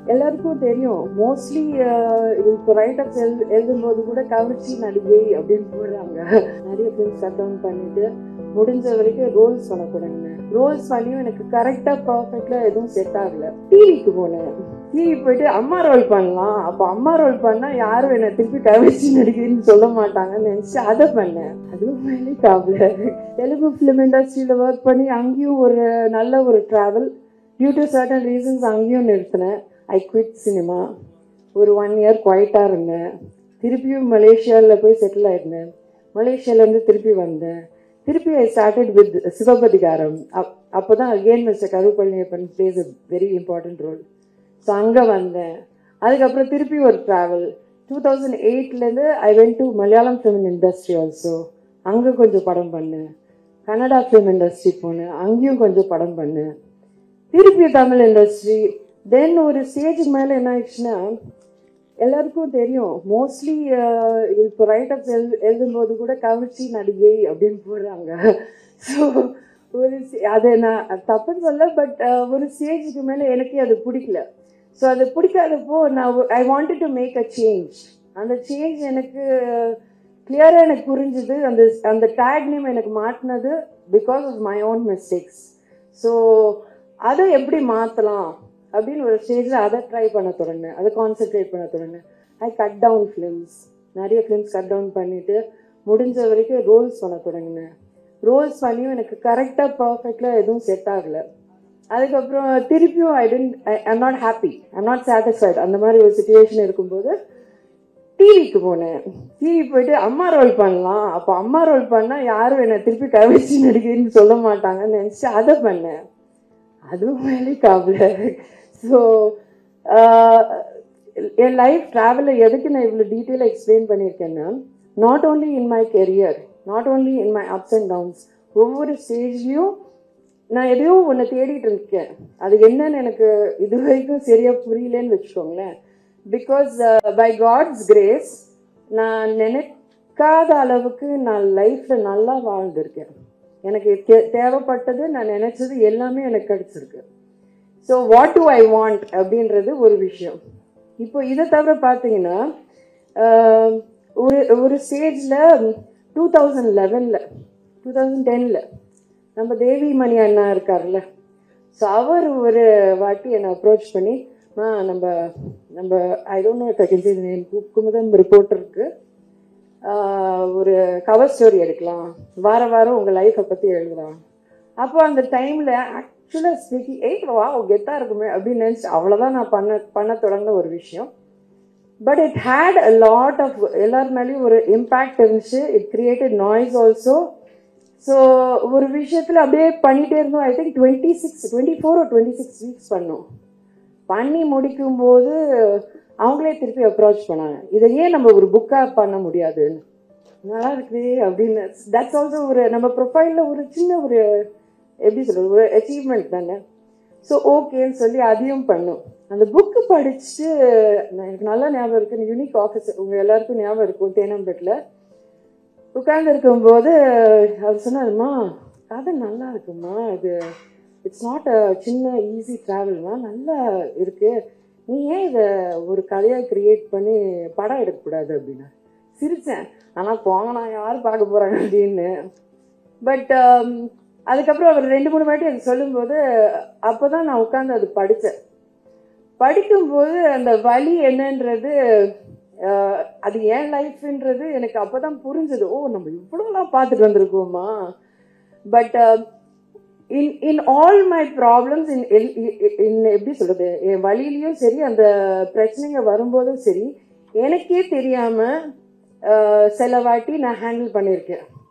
எல்லாருக்கும் தெரியும் மோஸ்ட்லி இப்போ ரைட் அப்ஸ் எழு எழுதும்போது கூட கவர்ச்சி நடிகை அப்படின்னு போடுறாங்க நிறைய ஃபிலிம்ஸ் கட் டவுன் பண்ணிட்டு முடிஞ்ச வரைக்கும் ரோல்ஸ் பண்ணக்கூடாதுங்க ரோல்ஸ் பண்ணியும் எனக்கு கரெக்டா பர்ஃபெக்டா எதுவும் செட் ஆகல டிவிக்கு போனேன் டிவி போயிட்டு அம்மா ரோல் பண்ணலாம் அப்போ அம்மா ரோல் பண்ணா யாரும் என்ன திருப்பி கவர்ச்சி நடிகைன்னு சொல்ல மாட்டாங்கன்னு நினைச்சு அதை பண்ணேன் அதுவும் மேலே ஆகல தெலுங்கு ஃபிலிம் இண்டஸ்ட்ரியில ஒர்க் பண்ணி அங்கேயும் ஒரு நல்ல ஒரு travel due to certain reasons அங்கேயும் நிறுத்தினேன் ஐ குவிட் சினிமா ஒரு ஒன் இயர் குவைட்டாக இருந்தேன் திருப்பியும் மலேசியாவில் போய் செட்டில் ஆயிருந்தேன் மலேசியாலேருந்து திருப்பி வந்தேன் திருப்பி ஐ ஸ்டார்டட் வித் சிவபதிகாரம் அப் அப்போ தான் again mister Karu Palaniappan place a very important role so அங்கே வந்தேன் அதுக்கப்புறம் திருப்பி ஒரு travel two thousand எயிட்லேருந்து I went to Malayalam film industry also அங்கே கொஞ்சம் படம் பண்ணேன் கன்னடா ஃபிலிம் இண்டஸ்ட்ரி போனேன் அங்கேயும் கொஞ்சம் படம் பண்ணேன் திருப்பி தமிழ் இண்டஸ்ட்ரி தென் ஒரு ஸ்டேஜுக்கு மேலே என்ன ஆயிடுச்சுன்னா எல்லாருக்கும் தெரியும் மோஸ்ட்லி இப்போ ரைட் அப்ஸ் எழு எழுதும்போது கூட கவர்ச்சி நடிகை அப்படின்னு போடுறாங்க ஸோ ஒரு சி- அது நான் தப்புன்னு சொல்ல பட் ஒரு ஸ்டேஜுக்கு மேலே எனக்கே அது பிடிக்கல ஸோ அது பிடிக்காதப்போ நான் I wanted to make a change அந்த சேஞ்ச் எனக்கு கிளியராக எனக்கு புரிஞ்சுது அந்த அந்த டேக் நேம் எனக்கு மாட்டினது because of my own mistakes so அதை எப்படி மாற்றலாம் அப்படின்னு ஒரு ஸ்டேஜில் அதை ட்ரை பண்ண தொடங்கினேன் அதை கான்சென்ட்ரேட் பண்ண தொடங்கினேன் ஐ கட் டவுன் ஃபிலிம்ஸ் நிறைய ஃபிலிம்ஸ் கட் டவுன் பண்ணிட்டு முடிஞ்ச வரைக்கும் ரோல்ஸ் பண்ண தொடங்கினேன் ரோல்ஸ் பண்ணியும் எனக்கு கரெக்டாக பர்ஃபெக்டாக எதுவும் செட் ஆகலை அதுக்கப்புறம் திருப்பியும் I tend I'm not happy I'm not satisfied அந்த மாதிரி ஒரு சுச்சுவேஷன் இருக்கும்போது டிவிக்கு போனேன் டிவி போயிட்டு அம்மா ரோல் பண்ணலாம் அப்போ அம்மா ரோல் பண்ணா யாரும் என்ன திருப்பி கவர்ச்சி நடிகைன்னு சொல்ல மாட்டாங்கன்னு நினைச்சு அதை பண்ணேன் அதுவும் வேலைக்கு ஆகல ஸோ என் லைஃப் ட்ராவலில் எதுக்கு நான் இவ்வளோ டீட்டெயிலாக எக்ஸ்பிளைன் பண்ணியிருக்கேன்னா not only in my career not only in my ups and downs ஒவ்வொரு ஸ்டேஜ்லேயும் நான் எதையோ ஒன்று தேடிட்டு இருக்கேன் அது என்னன்னு எனக்கு இது வரைக்கும் சரியாக புரியலன்னு வச்சுக்கோங்களேன் பிகாஸ் பை காட்ஸ் கிரேஸ் நான் நினைக்காத அளவுக்கு நான் லைஃப்பில் நல்லா வாழ்ந்திருக்கேன் எனக்கு தே- தேவைப்பட்டது நான் நினைச்சது எல்லாமே எனக்கு கிடைச்சிருக்கு so what do I want அப்படின்றது ஒரு விஷயம் இப்போ இதை தவிர பார்த்தீங்கன்னா ஆஹ், ஒரு ஒரு ஸ்டேஜில் டூ தௌசண்ட் லெவனில் டூ தௌசண்ட் டெனில் நம்ம தேவி மணி அண்ணா இருக்கார்ல ஸோ அவர் ஒரு வாட்டி என்னை அப்ரோச் பண்ணி மா நம்ம நம்ம I don't know second name Kumudam ரிப்போர்ட்டருக்கு ஒரு கவர் ஸ்டோரி எடுக்கலாம் வார வாரம் உங்கள் லைஃப்பை பற்றி எழுதலாம் அப்போ அந்த டைமில் ஆக்சுவலாக ஸ்பீக்கிங் எயிட் வா கெத்தாக இருக்குமே அப்படின்னு நினச்சி அவ்வளோதான் நான் பண்ண பண்ண தொடங்கின ஒரு விஷயம் but it had a lot of எல்லார் மேலேயும் ஒரு இம்பேக்ட் இருந்துச்சு it created noise also so ஒரு விஷயத்தில் அப்படியே பண்ணிகிட்டே இருந்தோம் I think twenty six twenty four twenty six weeks பண்ணோம் பண்ணி முடிக்கும்போது அவங்களே திருப்பி அப்ரோச் பண்ணாங்க இதை ஏன் நம்ம ஒரு புக்காக பண்ண முடியாதுன்னு நல்லா இருக்குதே அப்படின்னு தட்ஸ் ஆல்சோ ஒரு நம்ம ப்ரொஃபைலில் ஒரு சின்ன ஒரு எப்படி சொல்றது ஒரு அச்சீவ்மெண்ட் தானே ஸோ ஓகேன்னு சொல்லி அதையும் பண்ணோம் அந்த புக்கு படிச்சுட்டு நான் எனக்கு நல்லா ஞாபகம் இருக்கு யூனிக் ஆஃபீஸ் உங்கள் எல்லாருக்கும் ஞாபகம் இருக்கும் தேனம்பேட்டில் உட்கார்ந்து இருக்கும்போது அவர் சொன்னாருமா கதை நல்லா இருக்குமா இது இட்ஸ் நாட் அ சின்ன ஈஸி ட்ராவல்மா நல்லா இருக்கு நீ ஏன் இதை ஒரு கதையாக கிரியேட் பண்ணி படம் எடுக்கக்கூடாது அப்படின்னா சிரித்தேன் ஆனால் போங்க நான் யார் பார்க்க போகிறாங்க அப்படின்னு பட் அதுக்கப்புறம் அவர் ரெண்டு மூணு வாட்டி அது சொல்லும்போது அப்போ தான் நான் உட்காந்து அது படித்தேன் படிக்கும்போது அந்த வலி என்னன்றது அஹ், அது ஏன் லைஃப்ன்றது எனக்கு அப்பதான் புரிஞ்சது ஓ நம்ம இவ்வளோலாம் பார்த்துட்டு வந்திருக்கோமா but in in all my problems in in எப்படி சொல்றது என் வழியிலையும் சரி அந்த பிரச்சனைங்க வரும்போதும் சரி எனக்கே தெரியாம அஹ், சில வாட்டி நான் ஹேண்டில் பண்ணியிருக்கேன்